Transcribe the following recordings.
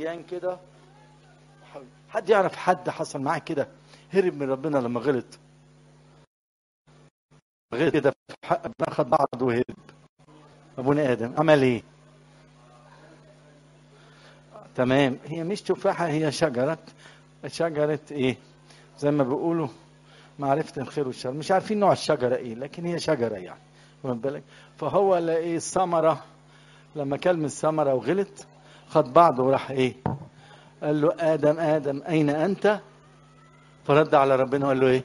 عريان كده حد يعرف حد حصل معاه كده هرب من ربنا لما غلط غلط كده في حق ربنا خد بعض وهرب ابونا ادم عمل ايه تمام هي مش تفاحه هي شجره شجره ايه زي ما بيقولوا معرفه الخير والشر مش عارفين نوع الشجره ايه لكن هي شجره يعني واخد بالك فهو لقي الثمره لما كل من الثمره وغلط خد بعضه وراح ايه قال له ادم ادم اين انت فرد على ربنا وقال له ايه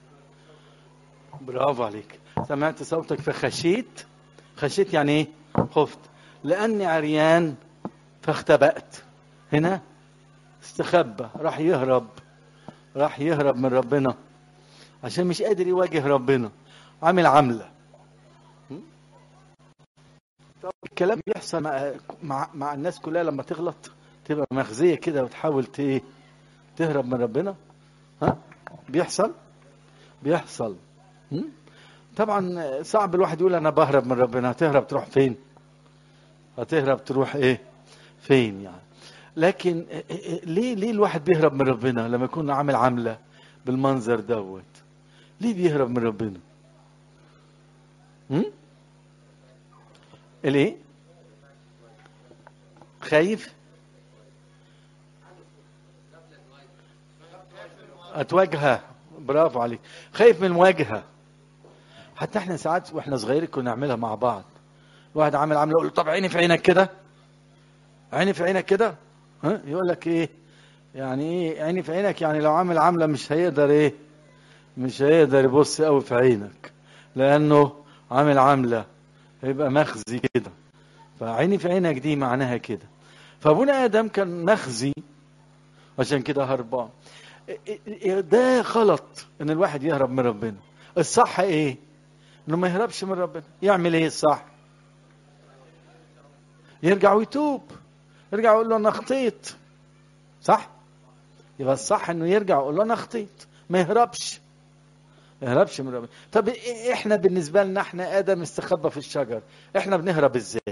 برافو عليك سمعت صوتك فخشيت خشيت يعني ايه خفت لاني عريان فاختبأت هنا استخبى راح يهرب راح يهرب من ربنا عشان مش قادر يواجه ربنا عامل عمله طب الكلام بيحصل مع, مع, مع الناس كلها لما تغلط تبقى مخزيه كده وتحاول ت- ايه تهرب من ربنا ها بيحصل بيحصل م? طبعا صعب الواحد يقول انا بهرب من ربنا هتهرب تروح فين هتهرب تروح ايه فين يعني لكن إيه- إيه- ليه ليه الواحد بيهرب من ربنا لما يكون عامل عمله بالمنظر دوت ليه بيهرب من ربنا م? الايه خايف اتواجهها برافو عليك خايف من المواجهه حتى احنا ساعات واحنا صغيرين كنا نعملها مع بعض واحد عامل عامله يقول له طب عيني في عينك كده عيني في عينك كده ها يقول لك ايه يعني ايه عيني في عينك يعني لو عامل عامله مش هيقدر ايه مش هيقدر يبص قوي في عينك لانه عامل عامله هيبقى مخزي كده فعيني في عينك دي معناها كده فابونا ادم كان مخزي عشان كده هربان ده غلط ان الواحد يهرب من ربنا الصح ايه انه ما يهربش من ربنا يعمل ايه الصح يرجع ويتوب يرجع يقول له انا خطيت صح يبقى الصح انه يرجع يقول له انا خطيت ما يهربش ما يهربش من ربنا طب إيه- احنا بالنسبه لنا احنا ادم استخبى في الشجر احنا بنهرب ازاي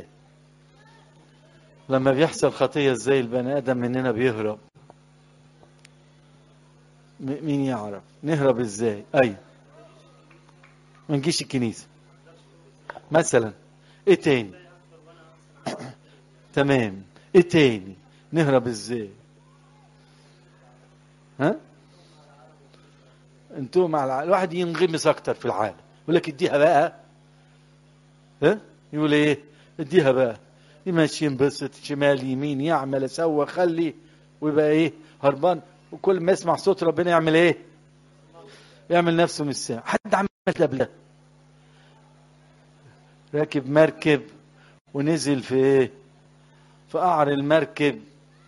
لما بيحصل خطيه ازاي البني ادم مننا بيهرب م- مين يعرف نهرب ازاي اي ما نجيش الكنيسه مثلا ايه تاني تمام ايه تاني نهرب ازاي ها انتوا مع العالم الواحد ينغمس اكتر في العالم يقول لك اديها بقى ها يقول ايه اديها بقى يمشي ينبسط شمال يمين يعمل اسوى خلي ويبقى ايه هربان وكل ما يسمع صوت ربنا يعمل ايه يعمل نفسه مش سامع حد عمل كده قبل ده راكب مركب ونزل في ايه في قعر المركب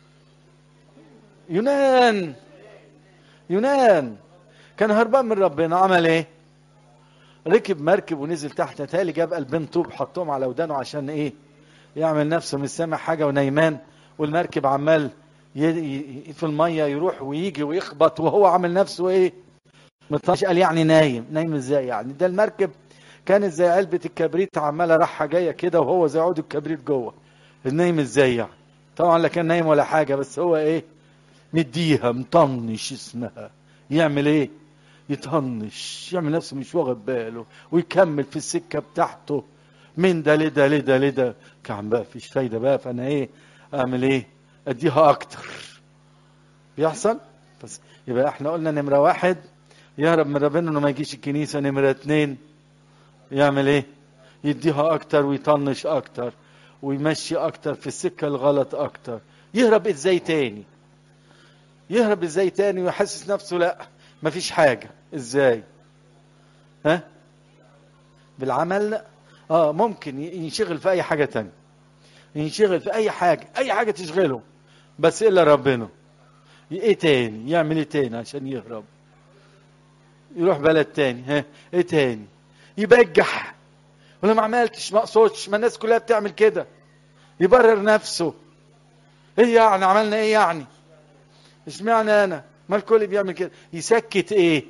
يونان يونان كان هربان من ربنا عمل ايه ركب مركب ونزل تحت تالي جاب قلبين طوب حطهم على ودانه عشان ايه يعمل نفسه مش سامع حاجه ونايمان والمركب عمال ي... ي... في الميه يروح ويجي ويخبط وهو عامل نفسه ايه مطنش قال يعني نايم نايم ازاي يعني ده المركب كانت زي علبة الكبريت عمالة رايحة جاية كده وهو زي عود الكبريت جوه نايم ازاي يعني طبعا لا كان نايم ولا حاجة بس هو ايه مديها مطنش اسمها يعمل ايه يطنش يعمل نفسه مش واخد باله ويكمل في السكة بتاعته من ده لده لده لده كان بقى فيش فايدة بقى فانا ايه اعمل ايه اديها اكتر بيحصل بس يبقى احنا قلنا نمرة واحد يهرب من ربنا انه ما يجيش الكنيسة نمرة اتنين يعمل ايه يديها اكتر ويطنش اكتر ويمشي اكتر في السكة الغلط اكتر يهرب ازاي تاني يهرب ازاي تاني ويحسس نفسه لا مفيش حاجة ازاي ها بالعمل لا اه ممكن ينشغل في اي حاجة تانية ينشغل في اي حاجة اي حاجة تشغله بس الا ربنا ايه تاني يعمل ايه تاني عشان يهرب يروح بلد تاني ها ايه تاني يبجح ولا ما عملتش ما اقصدش ما الناس كلها بتعمل كده يبرر نفسه ايه يعني عملنا ايه يعني اشمعنى انا ما الكل بيعمل كده يسكت ايه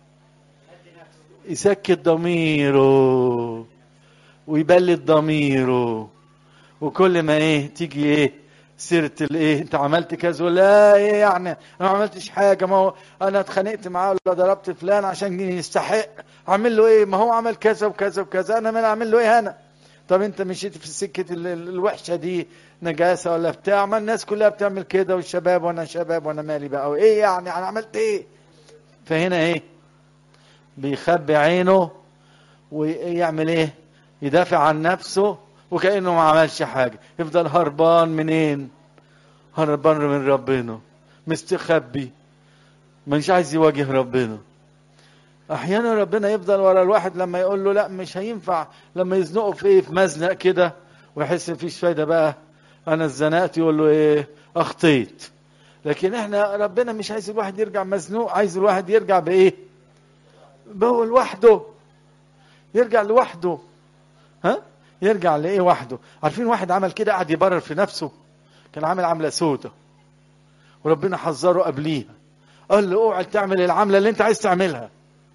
يسكت ضميره ويبلد ضميره وكل ما ايه تيجي ايه سيره الايه انت عملت كذا ولا ايه يعني انا ما عملتش حاجه ما هو انا اتخانقت معاه ولا ضربت فلان عشان يستحق اعمل له ايه ما هو عمل كذا وكذا وكذا انا ما اعمل له ايه انا طب انت مشيت في السكه ال- ال- الوحشه دي نجاسه ولا بتاع ما الناس كلها بتعمل كده والشباب وانا شباب وانا مالي بقى وايه يعني انا عملت ايه فهنا ايه بيخبي عينه ويعمل ايه يدافع عن نفسه وكأنه ما عملش حاجة يفضل هربان منين هربان من ربنا مستخبي مش عايز يواجه ربنا احيانا ربنا يفضل ورا الواحد لما يقول له لا مش هينفع لما يزنقه في ايه في مزنق كده ويحس مفيش فايده بقى انا اتزنقت يقول له ايه اخطيت لكن احنا ربنا مش عايز الواحد يرجع مزنوق عايز الواحد يرجع بايه هو لوحده يرجع لوحده ها يرجع لايه وحده عارفين واحد عمل كده قعد يبرر في نفسه كان عامل عمله سودة وربنا حذره قبليها قال له اوعى تعمل العمله اللي انت عايز تعملها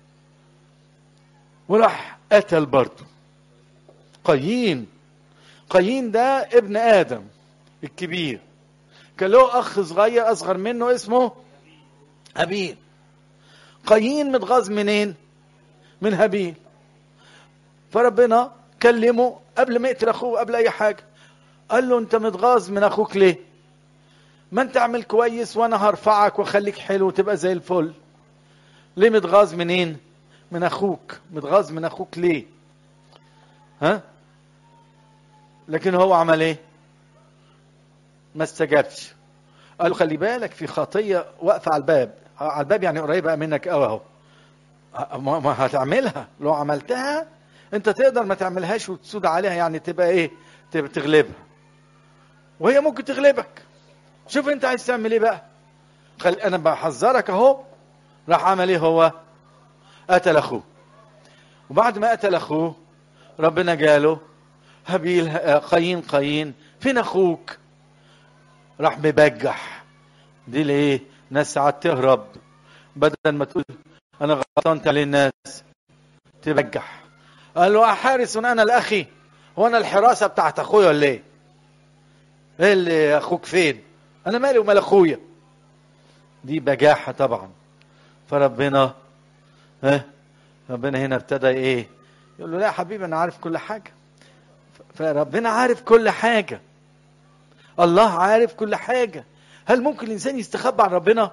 وراح قتل برضه قايين قايين ده ابن ادم الكبير كان له اخ صغير اصغر منه اسمه هابيل قايين متغاظ منين من هابيل فربنا كلمه قبل ما يقتل اخوه قبل اي حاجه قال له انت متغاظ من اخوك ليه ما انت اعمل كويس وانا هرفعك واخليك حلو وتبقى زي الفل ليه متغاظ منين من اخوك متغاظ من اخوك ليه ها لكن هو عمل ايه ما استجابش قال له خلي بالك في خطيه واقفه على الباب على الباب يعني قريبه منك قوي اهو ما ما هتعملها لو عملتها انت تقدر ما تعملهاش وتسود عليها يعني تبقى ايه تبقى تغلبها وهي ممكن تغلبك شوف انت عايز تعمل ايه بقى خل... انا بحذرك اهو راح عمل ايه هو قتل اخوه وبعد ما قتل اخوه ربنا جاله هابيل آه، قايين قايين فين اخوك راح مبجح دي ليه ناس ساعات تهرب بدل ما تقول انا غلطان عليه الناس تبجح قال له احارس انا لاخي هو انا الحراسه بتاعت اخويا ولا ايه ايه اللي اخوك فين انا مالي ومال اخويا دي بجاحه طبعا فربنا ها ربنا هنا ابتدى ايه يقول له لا يا حبيبي انا عارف كل حاجه فربنا عارف كل حاجه الله عارف كل حاجه هل ممكن الانسان يستخبى عن ربنا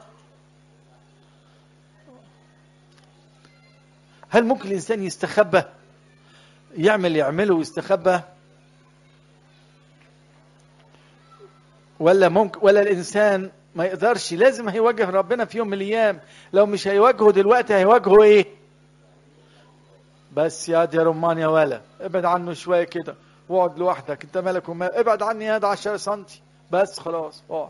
هل ممكن الانسان يستخبى يعمل يعمله ويستخبى ولا ممكن ولا الانسان ما يقدرش لازم هيواجه ربنا في يوم من الايام لو مش هيواجهه دلوقتي هيواجهه ايه بس يا دي يا رمان يا ولا ابعد عنه شويه كده واقعد لوحدك انت مالك وما ابعد عني يا ده 10 سم بس خلاص اقعد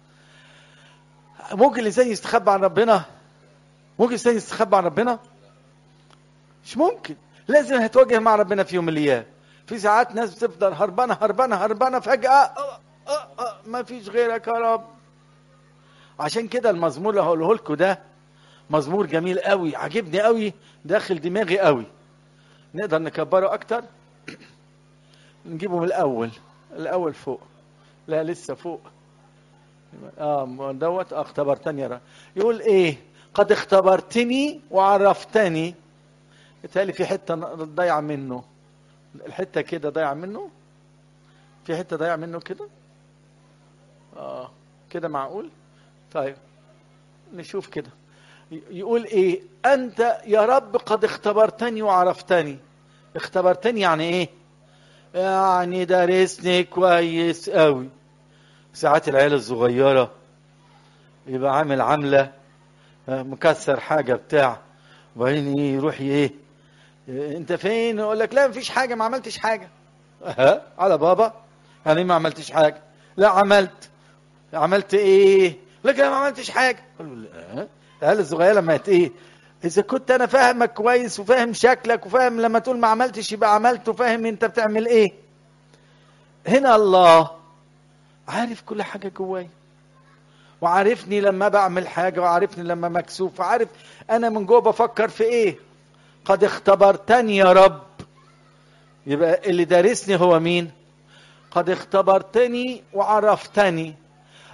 ممكن الانسان يستخبى عن ربنا ممكن الانسان يستخبى عن ربنا مش ممكن لازم هتواجه مع ربنا في يوم من الايام في ساعات ناس بتفضل هربانه هربانه هربانه فجاه أه أه أه ما فيش غيرك يا رب عشان كده المزمور اللي هقوله لكم ده مزمور جميل قوي عجبني قوي داخل دماغي قوي نقدر نكبره اكتر نجيبه من الاول الاول فوق لا لسه فوق اه دوت آه، اختبرتني يا رب يقول ايه قد اختبرتني وعرفتني بالتالي في حته ضايعه منه الحته كده ضايعه منه في حته ضايعه منه كده اه كده معقول طيب نشوف كده ي- يقول ايه انت يا رب قد اختبرتني وعرفتني اختبرتني يعني ايه يعني دارسني كويس قوي ساعات العيال الصغيره يبقى عامل عامله آه، مكسر حاجه بتاع وبعدين ايه يروح ايه إيه، انت فين يقول لك لا مفيش حاجه ما عملتش حاجه ها على بابا يعني إيه ما عملتش حاجه لا عملت عملت ايه لكن انا ما عملتش حاجه قال له لا العيال الصغيره لما هت ايه اذا كنت انا فاهمك كويس وفاهم شكلك وفاهم لما تقول ما عملتش يبقى عملت وفاهم انت بتعمل ايه هنا الله عارف كل حاجه جوايا وعارفني لما بعمل حاجه وعارفني لما مكسوف وعارف انا من جوه بفكر في ايه قد اختبرتني يا رب يبقى اللي دارسني هو مين قد اختبرتني وعرفتني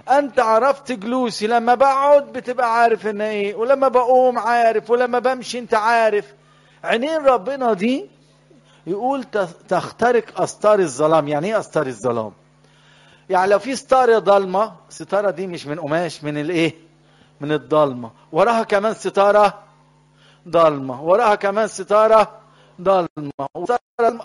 انت عرفت جلوسي لما بقعد بتبقى عارف ان ايه ولما بقوم عارف ولما بمشي انت عارف عينين ربنا دي يقول تخترق استار الظلام يعني ايه استار الظلام يعني لو في ستاره ضلمه الستاره دي مش من قماش من الايه من الضلمه وراها كمان ستاره ضلمه وراها كمان ستاره ضلمه وستاره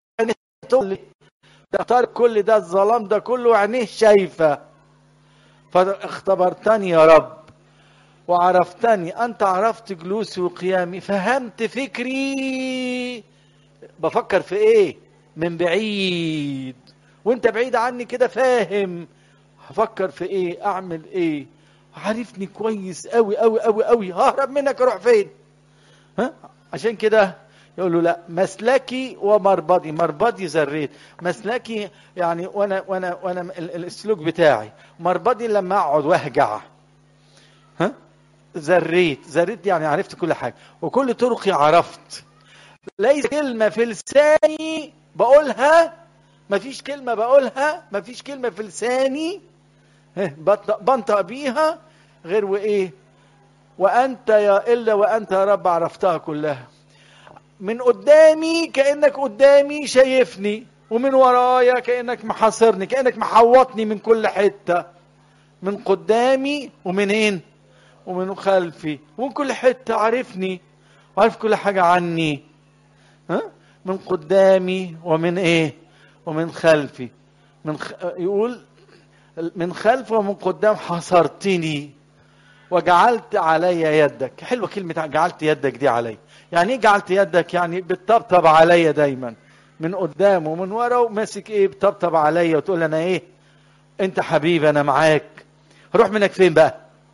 تخترق كل ده الظلام ده كله عينيه شايفه فاختبرتني يا رب وعرفتني انت عرفت جلوسي وقيامي فهمت فكري بفكر في ايه من بعيد وانت بعيد عني كده فاهم هفكر في ايه اعمل ايه عارفني كويس قوي قوي قوي قوي ههرب منك اروح فين ها عشان كده يقول له لا مسلكي ومربضي مربضي زريت مسلكي يعني وانا وانا وانا السلوك بتاعي مربضي لما اقعد واهجع ها زريت زريت يعني عرفت كل حاجه وكل طرقي عرفت ليس كلمه في لساني بقولها مفيش كلمه بقولها مفيش كلمه في لساني بنطق بيها غير وايه وانت يا الا وانت يا رب عرفتها كلها من قدامي كانك قدامي شايفني ومن ورايا كانك محاصرني كانك محوطني من كل حته من قدامي ومنين ومن خلفي ومن كل حته عارفني وعارف كل حاجه عني ها من قدامي ومن ايه ومن خلفي من خ... يقول من خلف ومن قدام حصرتني وجعلت علي يدك حلوه كلمه جعلت يدك دي علي يعني ايه جعلت يدك يعني بتطبطب عليا دايما من قدام ومن ورا وماسك ايه بتطبطب عليا وتقول انا ايه انت حبيبي انا معاك هروح منك فين بقى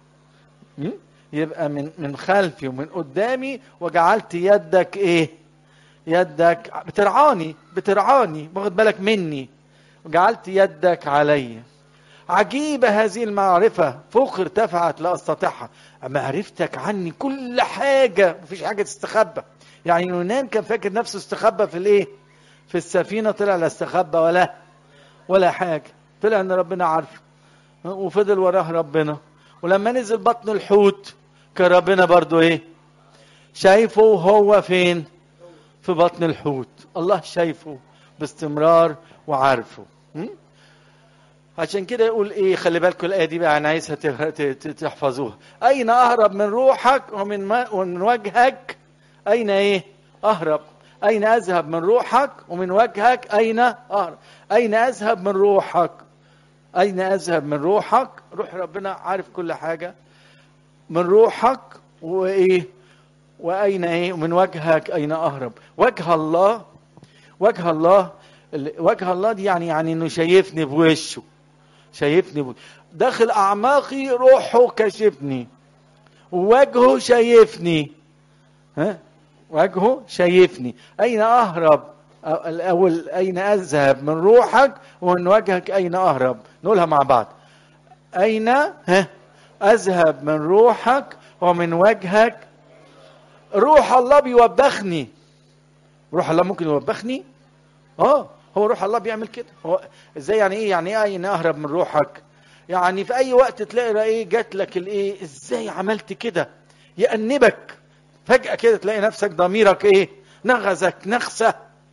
يبقى من من خلفي ومن قدامي وجعلت يدك ايه يدك بترعاني بترعاني واخد بالك مني وجعلت يدك عليا عجيبة هذه المعرفة فوق ارتفعت لا أستطيعها معرفتك عني كل حاجة مفيش حاجة تستخبى يعني يونان كان فاكر نفسه استخبى في الايه في السفينة طلع لا استخبى ولا ولا حاجة طلع ان ربنا عارفه وفضل وراه ربنا ولما نزل بطن الحوت كان ربنا برضو ايه شايفه وهو فين في بطن الحوت الله شايفه باستمرار وعارفه م? عشان كده يقول ايه خلي بالكم الايه دي بقى انا عايزها تحفظوها اين اهرب من روحك ومن ما ومن وجهك اين ايه اهرب اين اذهب من روحك ومن وجهك اين اهرب اين اذهب من روحك اين اذهب من روحك روح ربنا عارف كل حاجه من روحك وايه واين ايه ومن وجهك اين اهرب وجه الله وجه الله وجه الله دي يعني يعني انه شايفني بوشه شايفني بوشه داخل اعماقي روحه كشفني ووجهه شايفني ها وجهه شايفني اين اهرب الاول اين اذهب من روحك ومن وجهك اين اهرب نقولها مع بعض اين ها اذهب من روحك ومن وجهك روح الله بيوبخني روح الله ممكن يوبخني اه هو روح الله بيعمل كده هو ازاي يعني ايه يعني ايه اين اهرب من روحك يعني في اي وقت تلاقي ايه جات لك الايه ازاي عملت كده يأنبك فجأة كده تلاقي نفسك ضميرك ايه نغزك نغسة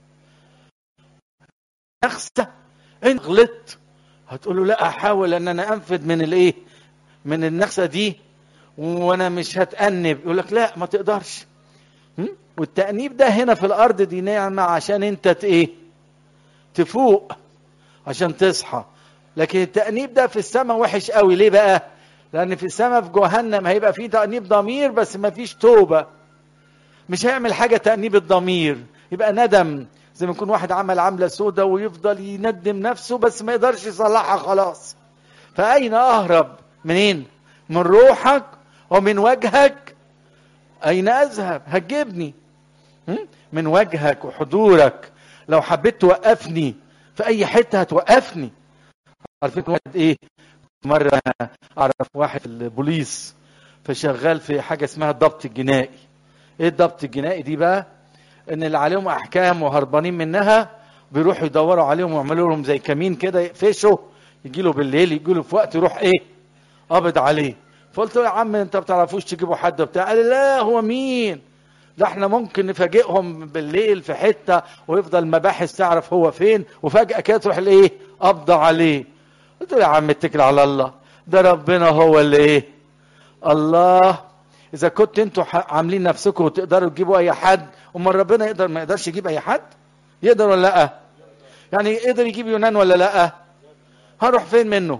نغسة انت غلطت هتقول له لا احاول ان انا انفذ من الايه من النغسة دي وانا مش هتأنب يقول لك لا ما تقدرش والتأنيب ده هنا في الارض دي نعمة عشان انت ايه تفوق عشان تصحى لكن التأنيب ده في السماء وحش قوي ليه بقى لان في السماء في جهنم هيبقى فيه تأنيب ضمير بس ما فيش توبة مش هيعمل حاجة تأنيب الضمير يبقى ندم زي ما يكون واحد عمل عملة سودة ويفضل يندم نفسه بس ما يقدرش يصلحها خلاص فأين أهرب منين من روحك ومن وجهك أين أذهب هتجيبني من وجهك وحضورك لو حبيت توقفني في أي حتة هتوقفني عارفين واحد إيه مرة أعرف واحد في البوليس فشغال في حاجة اسمها الضبط الجنائي إيه الضبط الجنائي دي بقى إن اللي عليهم أحكام وهربانين منها بيروحوا يدوروا عليهم ويعملوا لهم زي كمين كده يقفشوا يجي له بالليل يجي له في وقت يروح ايه قابض عليه فقلت له يا عم انت بتعرفوش تجيبوا حد بتاع قال لي لا هو مين ده احنا ممكن نفاجئهم بالليل في حته ويفضل مباحث تعرف هو فين وفجاه كده تروح الايه قبض عليه قلت له يا عم اتكل على الله ده ربنا هو اللي ايه الله اذا كنت انتوا ح- عاملين نفسكم وتقدروا تجيبوا اي حد امال ربنا يقدر ما يقدرش يجيب اي حد يقدر ولا لا يعني يقدر يجيب يونان ولا لا هروح فين منه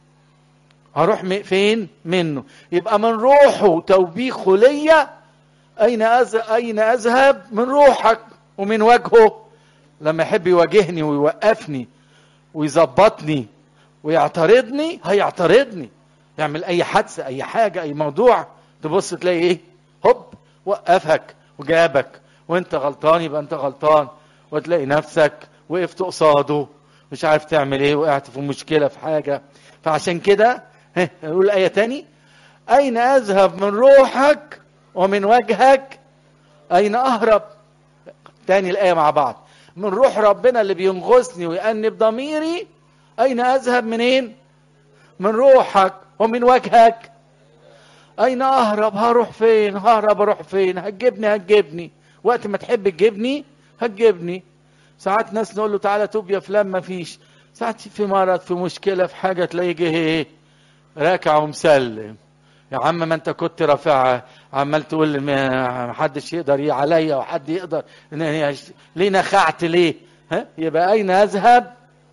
هروح م- فين منه يبقى من روحه توبيخه ليا اين أز... اين اذهب من روحك ومن وجهه لما يحب يواجهني ويوقفني ويظبطني ويعترضني هيعترضني يعمل اي حادثه اي حاجه اي موضوع تبص تلاقي ايه هوب وقفك وجابك وانت غلطان يبقى انت غلطان وتلاقي نفسك وقفت قصاده مش عارف تعمل ايه وقعت في مشكله في حاجه فعشان كده ها، نقول الايه تاني اين اذهب من روحك ومن وجهك اين اهرب تاني الايه مع بعض من روح ربنا اللي بينغصني ويأنب ضميري اين اذهب منين من روحك ومن وجهك اين اهرب هروح فين ههرب اروح فين هتجيبني هتجيبني وقت ما تحب تجيبني هتجيبني ساعات ناس نقول له تعالى توب يا فلان ما فيش ساعات في مرض في مشكله في حاجه تلاقيه جه ايه راكع ومسلم يا عم ما انت كنت رافعها عمال تقول لي ما ما حدش يقدر ي- عليا وحد يقدر إن- ليه نخعت ليه ها يبقى اين اذهب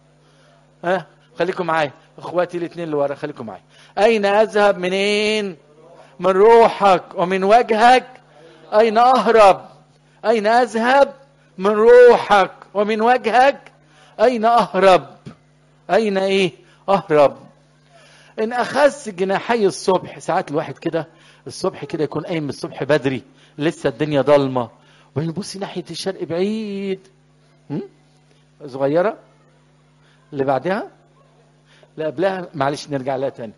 ها خليكم معايا اخواتي الاثنين اللي ورا خليكم معايا اين اذهب منين من روحك ومن وجهك اين اهرب اين اذهب من روحك ومن وجهك اين اهرب اين ايه اهرب ان اخذت جناحي الصبح ساعات الواحد كده الصبح كده يكون قايم من الصبح بدري لسه الدنيا ضلمه وبعدين يبص ناحيه الشرق بعيد هم؟ صغيره اللي بعدها اللي قبلها معلش نرجع لها تاني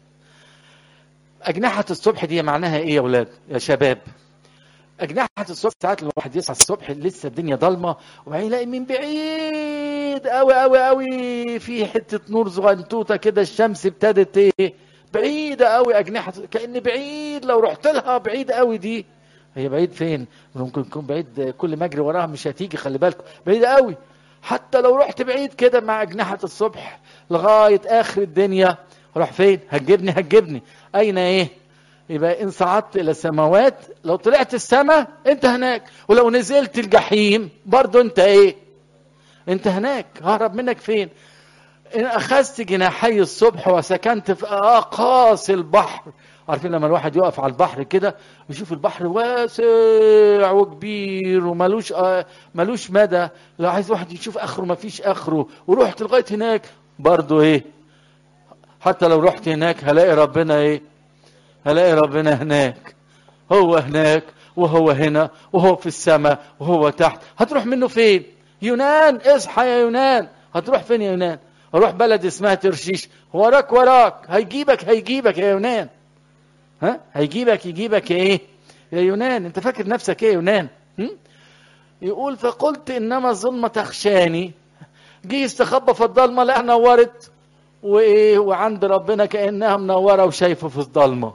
أجنحة الصبح دي معناها إيه يا ولاد يا شباب أجنحة الصبح ساعات الواحد يصحى الصبح لسه الدنيا ضلمة وبعدين يلاقي من بعيد أوي أوي أوي في حتة نور صغنطوطة كده الشمس ابتدت إيه بعيدة أوي أجنحة كأن بعيد لو رحت لها بعيد أوي دي هي بعيد فين؟ ممكن تكون بعيد كل ما أجري وراها مش هتيجي خلي بالكم بعيدة أوي حتى لو رحت بعيد كده مع أجنحة الصبح لغاية آخر الدنيا راح فين؟ هتجيبني هتجيبني أين إيه؟ يبقى إن صعدت إلى السماوات لو طلعت السماء أنت هناك ولو نزلت الجحيم برضو أنت إيه؟ أنت هناك ههرب منك فين؟ إن أخذت جناحي الصبح وسكنت في أقاصي البحر عارفين لما الواحد يقف على البحر كده ويشوف البحر واسع وكبير وملوش آه ملوش مدى لو عايز واحد يشوف اخره ما فيش اخره ورحت لغايه هناك برضه ايه حتى لو رحت هناك هلاقي ربنا ايه هلاقي ربنا هناك هو هناك وهو هنا وهو في السماء وهو تحت هتروح منه فين يونان اصحى يا يونان هتروح فين يا يونان اروح بلد اسمها ترشيش وراك وراك هيجيبك هيجيبك يا يونان ها هيجيبك يجيبك ايه يا يونان انت فاكر نفسك ايه يا يونان هم؟ يقول فقلت انما الظلمه تخشاني جه يستخبى في الضلمه لا نورت وايه وعند ربنا كانها منوره وشايفه في الضلمه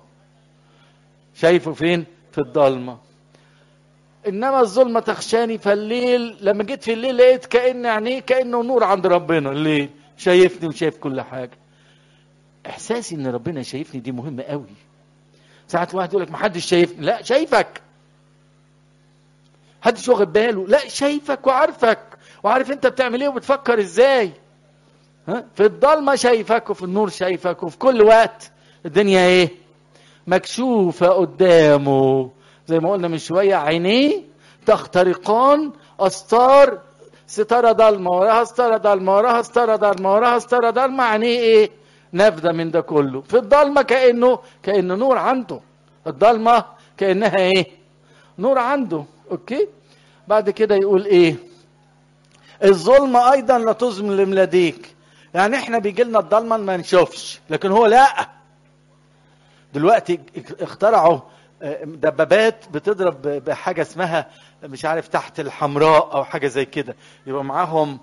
شايفه فين في الضلمه انما الظلمه تخشاني فالليل لما جيت في الليل لقيت كان عينيه كانه نور عند ربنا الليل شايفني وشايف كل حاجه احساسي ان ربنا شايفني دي مهمه قوي ساعات واحد يقول لك ما حدش شايفني لا شايفك حدش واخد باله لا شايفك وعارفك وعارف انت بتعمل ايه وبتفكر ازاي ها في الضلمه شايفك وفي النور شايفك وفي كل وقت الدنيا ايه مكشوفه قدامه زي ما قلنا من شويه عينيه تخترقان استار ستاره ضلمه وراها ستاره ضلمه وراها ستاره ضلمه وراها ستاره ضلمه عينيه ايه نافذه من ده كله في الضلمه كانه كانه نور عنده الضلمه كانها ايه نور عنده اوكي بعد كده يقول ايه الظلمه ايضا لا تظلم لديك يعني احنا بيجي لنا الضلمه ما نشوفش لكن هو لا دلوقتي اخترعوا دبابات بتضرب بحاجه اسمها مش عارف تحت الحمراء او حاجه زي كده يبقى معاهم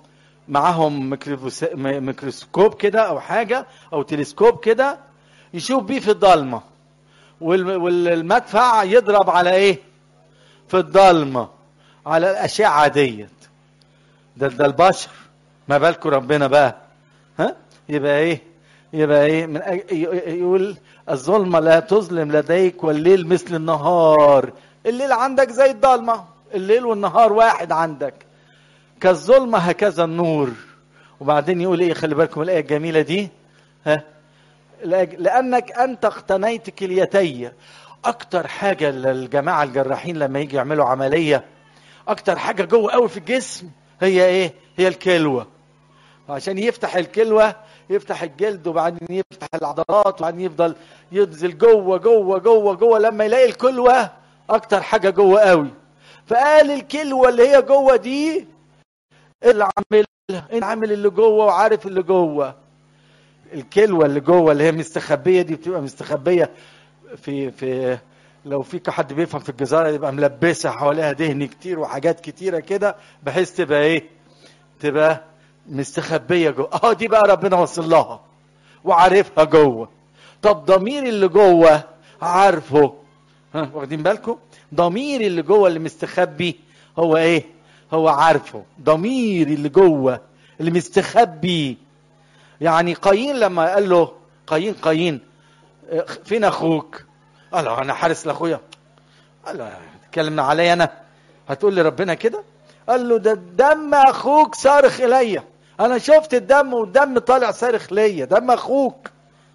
معاهم ميكروفوس- م- ميكروسكوب كده او حاجه او تلسكوب كده يشوف بيه في الضلمه وال- والمدفع يضرب على ايه في الضلمه على الاشعه ديت ده ده البشر ما بالكم ربنا بقى ها يبقى ايه يبقى ايه من أج... ي- يقول الظلمه لا تظلم لديك والليل مثل النهار الليل عندك زي الضلمه الليل والنهار واحد عندك كالظلمه هكذا النور وبعدين يقول ايه خلي بالكم الايه الجميله دي ها لأج- لانك انت اقتنيت كليتي اكتر حاجه للجماعه الجراحين لما يجي يعملوا عمليه اكتر حاجه جوه قوي في الجسم هي ايه هي الكلوه عشان يفتح الكلوه يفتح الجلد وبعدين يفتح العضلات وبعدين يفضل ينزل جوه جوه جوه جوه لما يلاقي الكلوه اكتر حاجه جوه قوي فقال الكلوه اللي هي جوه دي اللي عاملها انت عامل اللي جوه وعارف اللي جوه الكلوه اللي جوه اللي هي مستخبيه دي بتبقى مستخبيه في في لو فيك حد بيفهم في الجزاره يبقى ملبسه حواليها دهن كتير وحاجات كتيره كده بحيث تبقى ايه تبقى مستخبيه جوه اه دي بقى ربنا وصل لها وعارفها جوه طب ضمير اللي جوه عارفه ها واخدين بالكم ضمير اللي جوه اللي مستخبي هو ايه هو عارفه ضمير اللي جوه اللي مستخبي يعني قايين لما قال له قايين قايين اه، فين اخوك قال له انا حارس لاخويا قال له تكلمنا عليا انا هتقول لي ربنا كده قال له ده دم اخوك صارخ الي انا شفت الدم والدم طالع صارخ ليا دم اخوك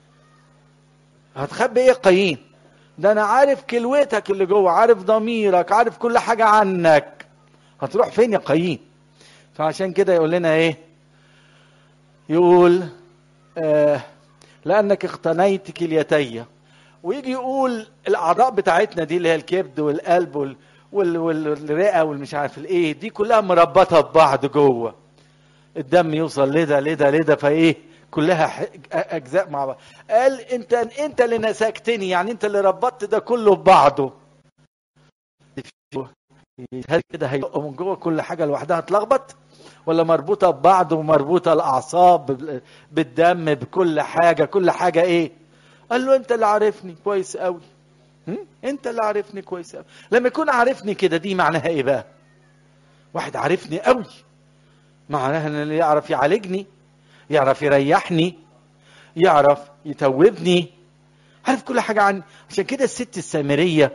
هتخبي ايه قايين ده انا عارف كلوتك اللي جوه عارف ضميرك عارف كل حاجه عنك هتروح فين يا قايين فعشان كده يقول لنا ايه يقول آه لانك اقتنيت كليتي ويجي يقول الاعضاء بتاعتنا دي اللي هي الكبد والقلب وال وال والرئه والمش عارف الايه دي كلها مربطه ببعض جوه الدم يوصل لده لده لده فايه كلها ح- اجزاء مع بعض قال انت انت اللي نسكتني يعني انت اللي ربطت ده كله ببعضه هل كده هيبقى من جوه كل حاجه لوحدها تلخبط ولا مربوطه ببعض ومربوطه الاعصاب بال- بالدم بكل حاجه كل حاجه ايه قال له انت اللي عارفني كويس قوي هم؟ انت اللي عارفني كويس قوي لما يكون عارفني كده دي معناها ايه بقى واحد عارفني قوي معناها ان اللي يعرف يعالجني يعرف يريحني يعرف يتوبني عارف كل حاجه عني عشان كده الست السامريه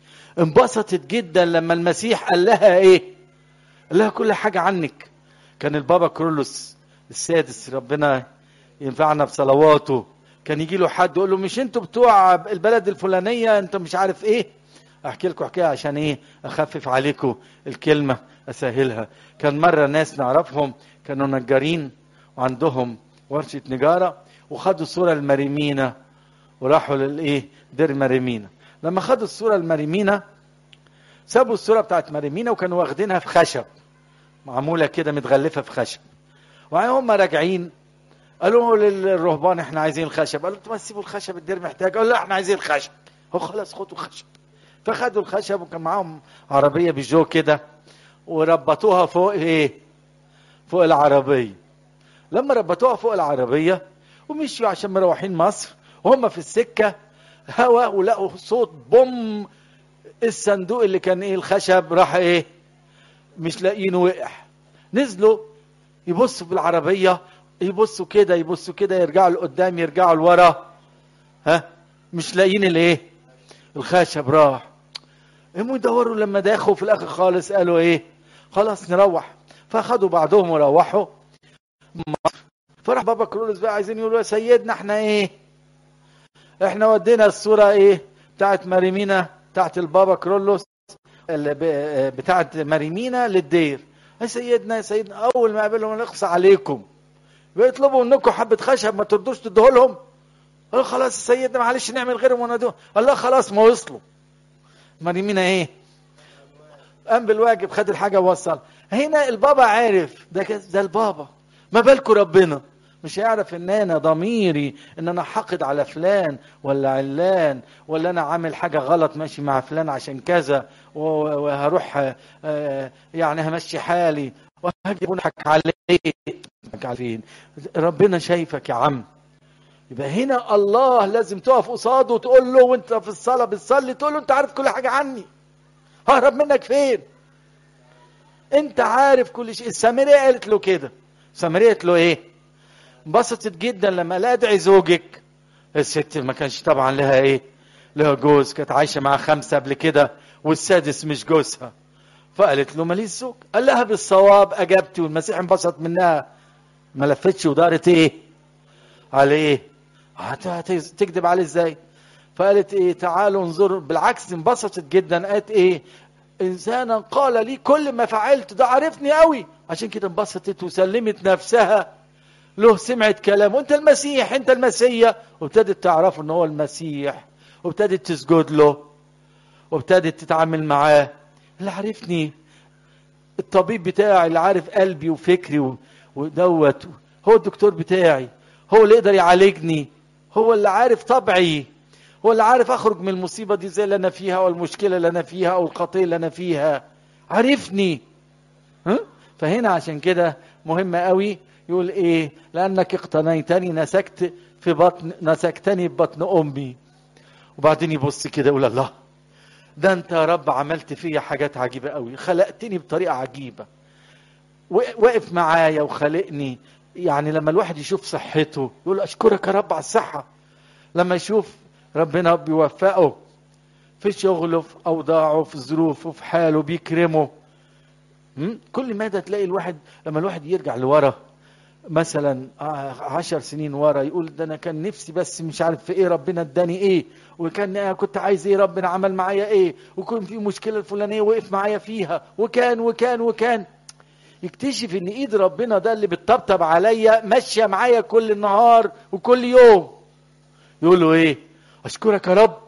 انبسطت جدا لما المسيح قال لها ايه قال لها كل حاجه عنك كان البابا كرولوس السادس ربنا ينفعنا بصلواته كان يجي له حد يقول له مش انتوا بتوع البلد الفلانيه انت مش عارف ايه احكي لكم حكايه عشان ايه اخفف عليكم الكلمه اسهلها كان مره ناس نعرفهم كانوا نجارين وعندهم ورشه نجاره وخدوا الصوره المريمينه وراحوا للايه دير مريمينا لما خدوا الصوره المريمينه سابوا الصوره بتاعت مريمينا وكانوا واخدينها في خشب معموله كده متغلفه في خشب وهم راجعين قالوا للرهبان احنا عايزين الخشب قالوا انتوا ما تسيبوا الخشب الدير محتاج قالوا لا احنا عايزين الخشب هو خلاص خدوا خشب فخدوا الخشب وكان معاهم عربيه بيجو كده وربطوها فوق ايه فوق العربيه لما ربطوها فوق العربيه ومشوا عشان مروحين مصر وهم في السكه هوا ولقوا صوت بوم الصندوق اللي كان ايه الخشب راح ايه مش لاقيينه وقع نزلوا يبصوا في العربيه يبصوا كده يبصوا كده يرجعوا لقدام يرجعوا لورا ها مش لاقيين الايه الخشب راح قاموا يدوروا لما داخوا في الاخر خالص قالوا ايه خلاص نروح فاخدوا بعضهم وروحوا مصر فراح بابا كرولوس بقى عايزين يقولوا يا سيدنا احنا ايه احنا ودينا الصوره ايه بتاعت مريمينا بتاعت البابا كرولوس اللي ب- بتاعت مريمينا للدير يا سيدنا يا سيدنا اول ما قابلهم نقص عليكم بيطلبوا منكم حبه خشب ما تردوش تدوه لهم قالوا خلاص يا سيدنا معلش نعمل غيرهم وندوه قال لا خلاص ما وصلوا مريمينا ايه قام بالواجب خد الحاجه ووصل هنا البابا عارف ده كده- ده البابا ما بالكم ربنا مش هيعرف ان انا ضميري ان انا حاقد على فلان ولا علان ولا انا عامل حاجه غلط ماشي مع فلان عشان كذا و- وهروح آه، يعني همشي حالي وهاجي اضحك عليك عارفين ربنا شايفك يا عم يبقى هنا الله لازم تقف قصاده وتقول له وانت في الصلاه بتصلي تقول له انت عارف كل حاجه عني ههرب منك فين انت عارف كل شيء السامريه قالت له كده السامريه قالت له ايه انبسطت جدا لما لا ادعي زوجك الست ما كانش طبعا لها ايه لها جوز كانت عايشه مع خمسه قبل كده والسادس مش جوزها فقالت له ماليش زوج قال لها بالصواب اجبتي والمسيح انبسط منها ما لفتش ودارت ايه عليه تكذب عليه ازاي فقالت ايه تعالوا انظروا بالعكس انبسطت جدا قالت ايه انسانا قال لي كل ما فعلت ده عرفني قوي عشان كده انبسطت وسلمت نفسها له سمعت كلامه انت المسيح انت المسيا وابتدت تعرف ان هو المسيح وابتدت تسجد له وابتدت تتعامل معاه اللي عرفني الطبيب بتاعي اللي عارف قلبي وفكري ودوت هو الدكتور بتاعي هو اللي يقدر يعالجني هو اللي عارف طبعي هو اللي عارف اخرج من المصيبه دي زي اللي انا فيها او المشكله اللي انا فيها او الخطيه اللي انا فيها عارفني ها فهنا عشان كده مهم قوي يقول ايه لانك اقتنيتني نسكت في بطن نسكتني في بطن امي وبعدين يبص كده يقول الله ده انت يا رب عملت فيا حاجات عجيبه قوي خلقتني بطريقه عجيبه واقف معايا وخلقني يعني لما الواحد يشوف صحته يقول اشكرك يا رب على الصحه لما يشوف ربنا بيوفقه في شغله في اوضاعه في ظروفه في حاله بيكرمه كل مدى تلاقي الواحد لما الواحد يرجع لورا مثلا عشر سنين ورا يقول ده انا كان نفسي بس مش عارف في ايه ربنا اداني ايه وكان كنت عايز ايه ربنا عمل معايا ايه وكان في مشكله الفلانيه وقف معايا فيها وكان وكان وكان يكتشف ان ايد ربنا ده اللي بتطبطب عليا ماشيه معايا كل النهار وكل يوم يقول له ايه اشكرك يا رب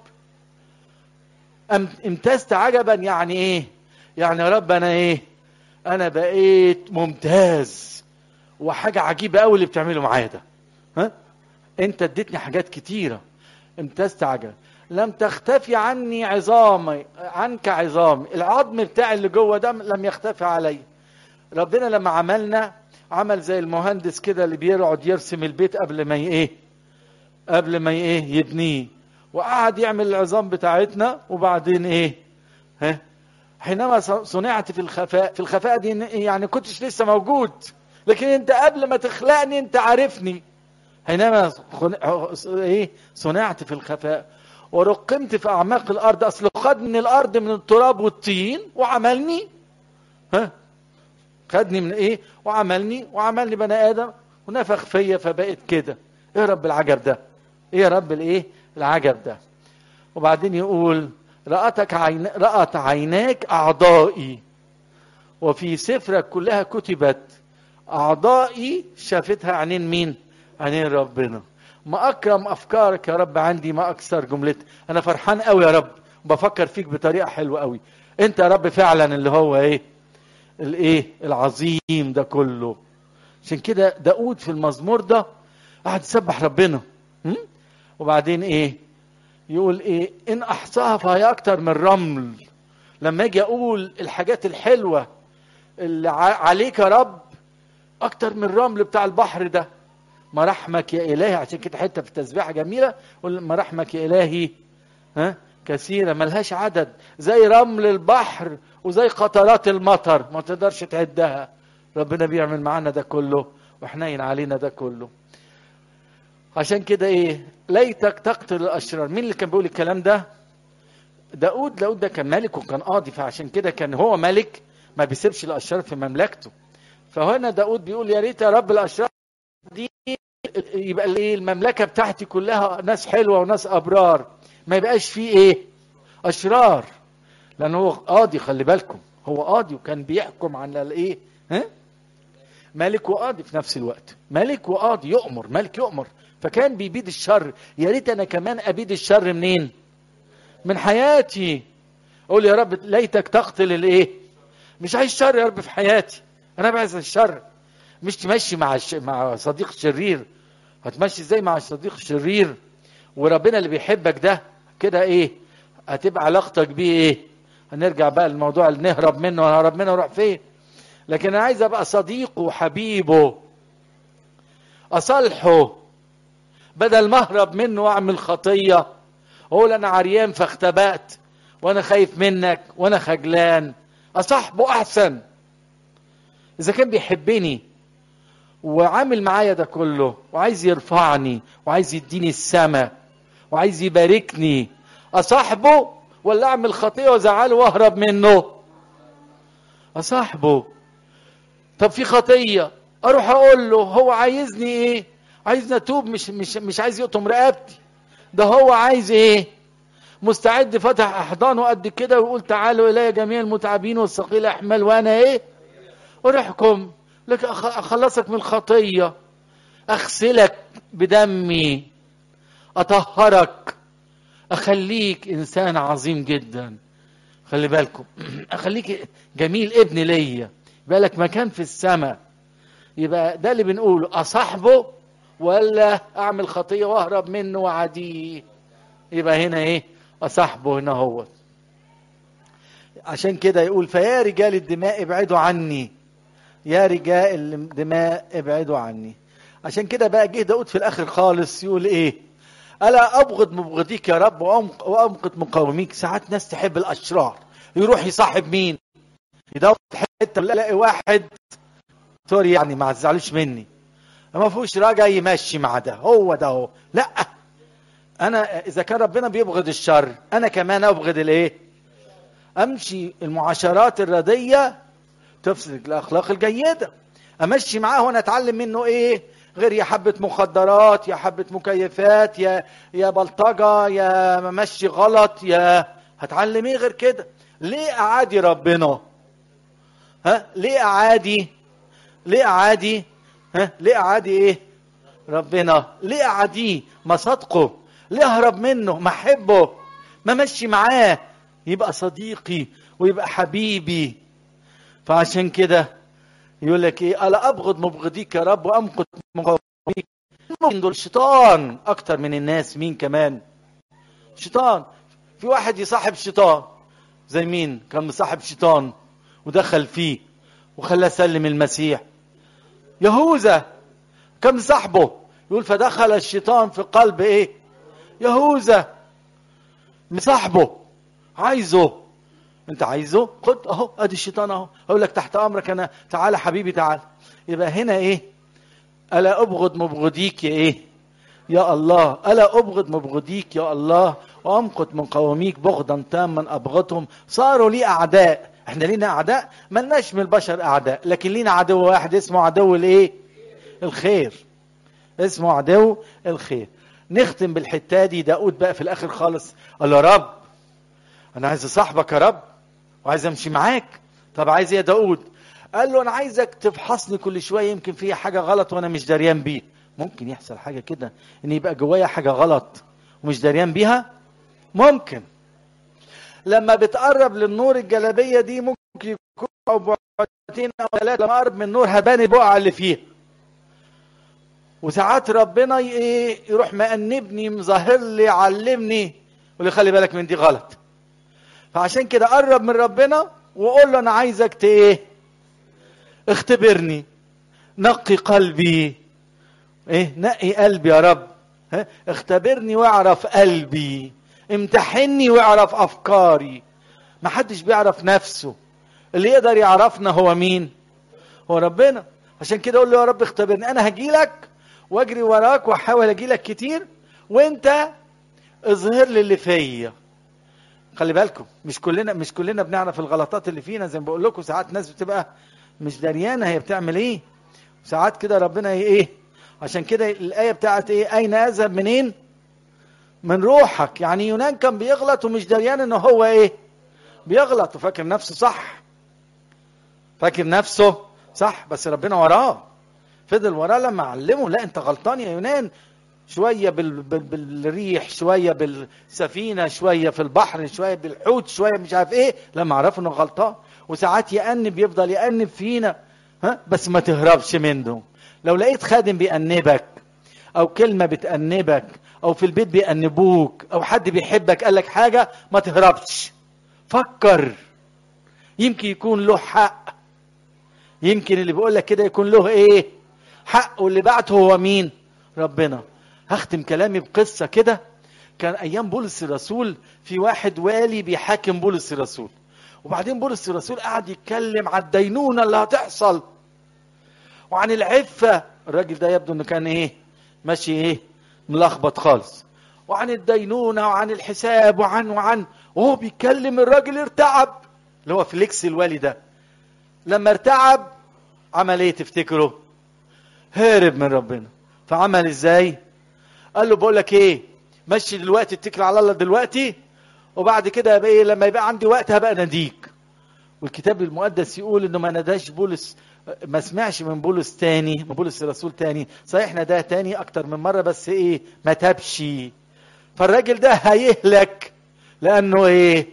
امتزت عجبا يعني ايه يعني يا رب انا ايه انا بقيت ممتاز وحاجه عجيبه قوي اللي بتعمله معايا ده ها انت اديتني حاجات كتيره امتزت عجبا لم تختفي عني عظامي عنك عظامي العظم بتاعي اللي جوه ده لم يختفي علي ربنا لما عملنا عمل زي المهندس كده اللي بيقعد يرسم البيت قبل ما ايه قبل ما ايه يبنيه وقعد يعمل العظام بتاعتنا وبعدين ايه ها حينما صنعت في الخفاء في الخفاء دي يعني كنتش لسه موجود لكن انت قبل ما تخلقني انت عارفني حينما ايه صنعت في الخفاء ورقمت في اعماق الارض اصل خد من الارض من التراب والطين وعملني ها خدني من ايه وعملني وعملني بني ادم ونفخ فيا فبقيت كده ايه يا رب العجب ده ايه يا رب الايه العجب ده وبعدين يقول رأتك عين رأت عيناك أعضائي وفي سفرك كلها كتبت أعضائي شافتها عينين مين؟ عينين ربنا ما أكرم أفكارك يا رب عندي ما أكثر جملتي أنا فرحان قوي يا رب بفكر فيك بطريقة حلوة قوي أنت يا رب فعلا اللي هو إيه؟ الإيه؟ العظيم ده كله عشان كده داود في المزمور ده قعد يسبح ربنا م? وبعدين ايه يقول ايه ان احصاها فهي اكتر من رمل لما اجي اقول الحاجات الحلوه اللي عليك يا رب اكتر من الرمل بتاع البحر ده مراحمك يا الهي عشان كده حته في التسبيحه جميله قول مراحمك يا الهي ها كثيره ملهاش عدد زي رمل البحر وزي قطرات المطر ما تقدرش تعدها ربنا بيعمل معانا ده كله وحنين علينا ده كله عشان كده ايه ليتك تقتل الاشرار مين اللي كان بيقول الكلام ده داود داود ده كان ملك وكان قاضي فعشان كده كان هو ملك ما بيسيبش الاشرار في مملكته فهنا داود بيقول يا ريت يا رب الاشرار دي يبقى الايه المملكه بتاعتي كلها ناس حلوه وناس ابرار ما يبقاش فيه ايه اشرار لان هو قاضي خلي بالكم هو قاضي وكان بيحكم على الايه ها ملك وقاضي في نفس الوقت ملك وقاضي يؤمر ملك يؤمر فكان بيبيد الشر يا ريت انا كمان ابيد الشر منين من حياتي اقول يا رب ليتك تقتل الايه مش عايز شر يا رب في حياتي انا بعايز الشر مش تمشي مع الش... مع صديق شرير هتمشي ازاي مع الصديق الشرير وربنا اللي بيحبك ده كده ايه هتبقى علاقتك بيه ايه هنرجع بقى للموضوع اللي نهرب منه هنهرب منه نروح فين لكن انا عايز ابقى صديقه وحبيبه اصالحه بدل ما اهرب منه واعمل خطيه اقول انا عريان فاختبأت وانا خايف منك وانا خجلان اصاحبه احسن اذا كان بيحبني وعامل معايا ده كله وعايز يرفعني وعايز يديني السما وعايز يباركني اصاحبه ولا اعمل خطيه وازعله واهرب منه اصاحبه طب في خطيه اروح اقول له هو عايزني ايه عايزني اتوب مش مش مش عايز يقطم رقبتي ده هو عايز ايه مستعد فتح احضانه قد كده ويقول تعالوا الي جميع المتعبين والثقيل احمال وانا ايه ارحكم لك اخلصك من الخطيه اغسلك بدمي اطهرك اخليك انسان عظيم جدا خلي بالكم اخليك جميل ابن ليا بالك مكان في السماء يبقى ده اللي بنقوله اصاحبه ولا اعمل خطيه واهرب منه وعديه يبقى هنا ايه اصاحبه هنا هو عشان كده يقول فيا رجال الدماء ابعدوا عني يا رجال الدماء ابعدوا عني عشان كده بقى جه داود في الاخر خالص يقول ايه الا ابغض مبغضيك يا رب وامقت مقاوميك ساعات ناس تحب الاشرار يروح يصاحب مين يدور في حته يلاقي واحد سوري يعني ما تزعلوش مني ما فيهوش راجع يمشي مع ده هو ده هو لا انا اذا كان ربنا بيبغض الشر انا كمان ابغض الايه امشي المعاشرات الرديه تفسد الاخلاق الجيده امشي معاه وانا اتعلم منه ايه غير يا حبه مخدرات يا حبه مكيفات يا يا بلطجه يا مشي غلط يا هتعلم ايه غير كده ليه اعادي ربنا ها ليه اعادي ليه اعادي ها ليه اعادي ايه ربنا ليه اعاديه ما صدقه ليه اهرب منه ما احبه ما مشي معاه يبقى صديقي ويبقى حبيبي فعشان كده يقول لك ايه الا ابغض مبغضيك يا رب وامقت مقاوميك ممكن دول شيطان اكتر من الناس مين كمان شيطان في واحد يصاحب شيطان زي مين كان مصاحب شيطان ودخل فيه وخلاه سلم المسيح يهوذا كم صاحبه يقول فدخل الشيطان في قلب ايه يهوذا مصاحبه عايزه انت عايزه خد اهو ادي الشيطان اهو اقول لك تحت امرك انا تعالى حبيبي تعالى يبقى هنا ايه الا ابغض مبغضيك يا ايه يا الله الا ابغض مبغضيك يا الله وامقت مقاوميك بغضا تاما ابغضهم صاروا لي اعداء احنا لينا اعداء ملناش من البشر اعداء لكن لينا عدو واحد اسمه عدو الايه الخير اسمه عدو الخير نختم بالحته دي داود بقى في الاخر خالص قال له يا رب انا عايز اصاحبك يا رب وعايز امشي معاك طب عايز ايه يا داود قال له انا عايزك تفحصني كل شويه يمكن فيها حاجه غلط وانا مش دريان بيه ممكن يحصل حاجه كده ان يبقى جوايا حاجه غلط ومش دريان بيها ممكن لما بتقرب للنور الجلابيه دي ممكن يكون او بعدين او ثلاثه لما اقرب من النور هبان البقعه اللي فيها وساعات ربنا ايه يروح مأنبني مظهر لي علمني يقول لي خلي بالك من دي غلط فعشان كده قرب من ربنا وقول له انا عايزك ايه اختبرني نقي قلبي ايه نقي قلبي يا رب ها؟ اختبرني واعرف قلبي امتحني واعرف افكاري ما حدش بيعرف نفسه اللي يقدر يعرفنا هو مين هو ربنا عشان كده اقول له يا رب اختبرني انا هجيلك واجري وراك واحاول اجيلك كتير وانت اظهر لي اللي فيا خلي بالكم مش كلنا مش كلنا بنعرف الغلطات اللي فينا زي ما بقول لكم ساعات ناس بتبقى مش دريانه هي بتعمل ايه ساعات كده ربنا ايه عشان كده الايه بتاعت ايه اين اذهب منين من روحك يعني يونان كان بيغلط ومش دريان ان هو ايه بيغلط وفاكر نفسه صح فاكر نفسه صح بس ربنا وراه فضل وراه لما علمه لا انت غلطان يا يونان شوية بال... بال... بالريح شوية بالسفينة شوية في البحر شوية بالحوت شوية مش عارف ايه لما عرفوا انه غلطان وساعات يأنب يفضل يأنب فينا ها بس ما تهربش منه لو لقيت خادم بيأنبك او كلمة بتأنبك او في البيت بيأنبوك او حد بيحبك قال لك حاجة ما تهربش فكر يمكن يكون له حق يمكن اللي بيقول لك كده يكون له ايه حق واللي بعته هو مين ربنا هختم كلامي بقصة كده كان ايام بولس الرسول في واحد والي بيحاكم بولس الرسول وبعدين بولس الرسول قعد يتكلم عن الدينونة اللي هتحصل وعن العفة الراجل ده يبدو انه كان ايه ماشي ايه ملخبط خالص وعن الدينونة وعن الحساب وعن وعن وهو بيتكلم الراجل ارتعب اللي هو فليكس الوالي ده لما ارتعب عمل ايه تفتكروا هرب من ربنا فعمل ازاي قال له بقول لك ايه مشي دلوقتي اتكل على الله دلوقتي وبعد كده يبقى ايه لما يبقى عندي وقت هبقى ناديك والكتاب المقدس يقول انه ما ناداش بولس ما سمعش من بولس تاني من بولس الرسول تاني صحيح ناداه تاني اكتر من مره بس ايه ما تبش فالراجل ده هيهلك لانه ايه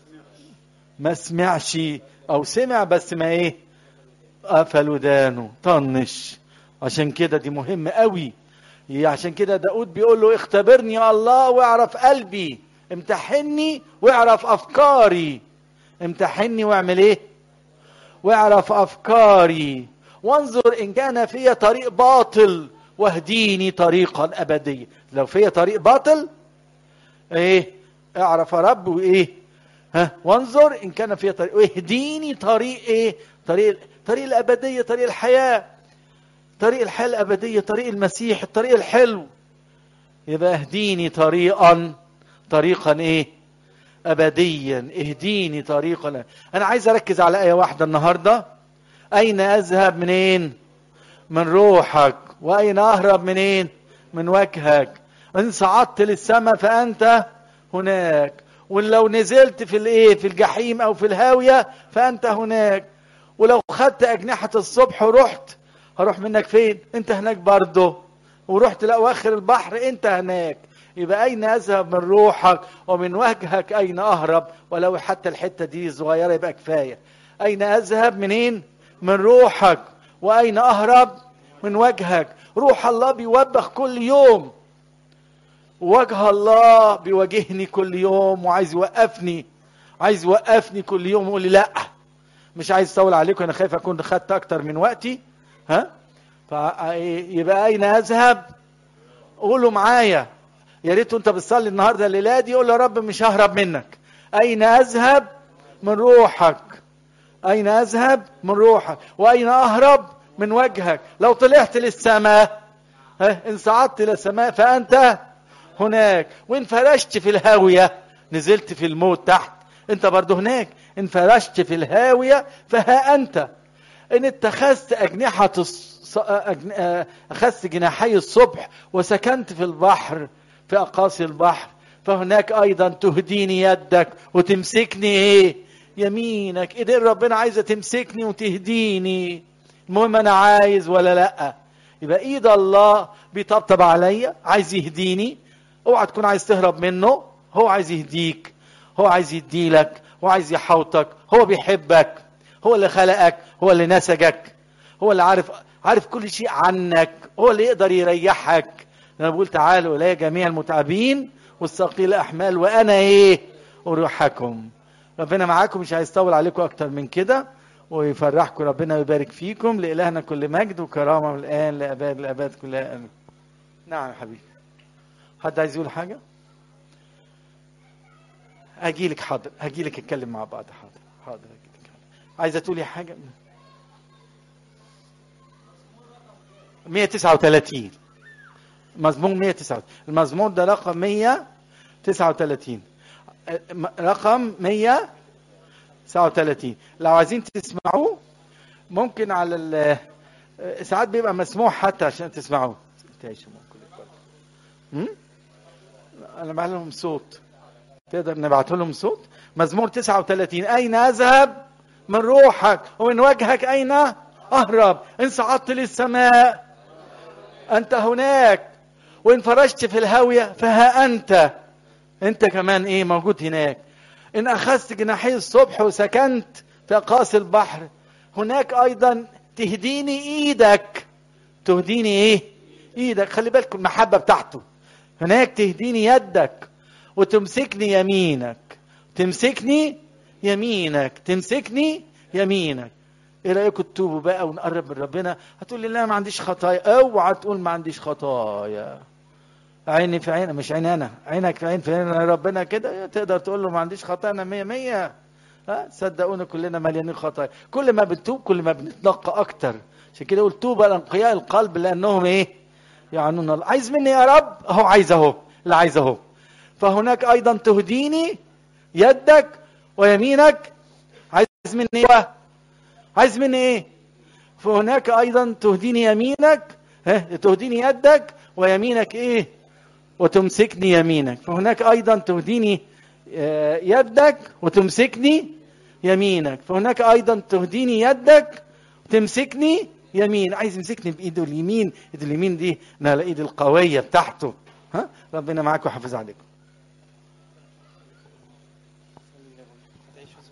ما سمعش او سمع بس ما ايه قفل ودانه طنش عشان كده دي مهم قوي عشان كده داود بيقول له اختبرني يا الله واعرف قلبي امتحني واعرف افكاري امتحني واعمل ايه واعرف افكاري وانظر ان كان في طريق باطل واهديني طريقا ابديا لو في طريق باطل ايه اعرف يا رب وايه ها وانظر ان كان في طريق واهديني طريق ايه طريق طريق الابديه طريق الحياه طريق الحياه الابديه طريق المسيح الطريق الحلو يبقى اهديني طريقا طريقا ايه ابديا اهديني طريقا انا عايز اركز على ايه واحده النهارده اين اذهب منين من روحك واين اهرب منين من وجهك ان صعدت للسماء فانت هناك ولو نزلت في الايه في الجحيم او في الهاويه فانت هناك ولو خدت اجنحه الصبح ورحت هروح منك فين انت هناك برضه ورحت لاواخر البحر انت هناك يبقى اين اذهب من روحك ومن وجهك اين اهرب ولو حتى الحته دي صغيره يبقى كفايه اين اذهب منين من روحك واين اهرب من وجهك روح الله بيوبخ كل يوم وجه الله بيواجهني كل يوم وعايز يوقفني عايز يوقفني كل يوم ويقول لي لا مش عايز اطول عليكم انا خايف اكون خدت اكتر من وقتي ها فيبقى اين اذهب قولوا معايا يا ريت انت بتصلي النهارده الليله دي قول يا رب مش ههرب منك اين اذهب من روحك اين اذهب من روحك واين اهرب من وجهك لو طلعت للسماء ها ان صعدت الى السماء فانت هناك وان فرشت في الهاويه نزلت في الموت تحت انت برضه هناك ان فرشت في الهاويه فها انت ان اتخذت اجنحه الص... أجن... اخذت جناحي الصبح وسكنت في البحر في اقاصي البحر فهناك ايضا تهديني يدك وتمسكني ايه يمينك ايدين ربنا عايزه تمسكني وتهديني المهم انا عايز ولا لا يبقى ايد الله بيطبطب عليا عايز يهديني اوعى تكون عايز تهرب منه هو عايز يهديك هو عايز يديلك هو عايز يحوطك هو بيحبك هو اللي خلقك هو اللي نسجك هو اللي عارف عارف كل شيء عنك هو اللي يقدر يريحك انا بقول تعالوا الي جميع المتعبين والثقيل احمال وانا ايه اريحكم ربنا معاكم مش عايز يطول عليكم اكتر من كده ويفرحكم ربنا ويبارك فيكم لالهنا كل مجد وكرامه من الان لاباد الاباد كلها امين نعم يا حبيبي حد عايز يقول حاجه هجي لك حاضر هجي لك اتكلم مع بعض حاضر حاضر هجي لك عايزه تقولي حاجه 139 مزمور 139 المزمور ده رقم 139 رقم 139 لو عايزين تسمعوه ممكن على ال ساعات بيبقى مسموح حتى عشان تسمعوه انا بعمل لهم صوت تقدر نبعت لهم صوت مزمور 39 اين اذهب من روحك ومن وجهك اين اهرب ان صعدت للسماء انت هناك وان فرشت في الهاويه فها انت انت كمان ايه موجود هناك ان اخذت جناحي الصبح وسكنت في اقاصي البحر هناك ايضا تهديني ايدك تهديني ايه ايدك خلي بالكم المحبه بتاعته هناك تهديني يدك وتمسكني يمينك تمسكني يمينك تمسكني يمينك ايه رايكم تتوبوا بقى ونقرب من ربنا هتقول لي لا ما عنديش خطايا اوعى تقول ما عنديش خطايا عيني في عينك مش عيني انا عينك في عين في عين ربنا كده تقدر تقول له ما عنديش خطايا انا مية مية ها صدقوني كلنا مليانين خطايا كل ما بنتوب كل ما بنتنقى اكتر عشان كده يقول توبى لانقياء القلب لانهم ايه يعنون الله عايز مني يا رب اهو عايز اهو لا عايز اهو فهناك ايضا تهديني يدك ويمينك عايز مني ايه عايز مني ايه فهناك ايضا تهديني يمينك ها تهديني يدك ويمينك ايه وتمسكني يمينك فهناك ايضا تهديني يدك وتمسكني يمينك فهناك ايضا تهديني يدك وتمسكني يمين عايز يمسكني بايده اليمين ايده اليمين دي انا الايد القويه بتاعته ها ربنا معاك ويحافظ عليكم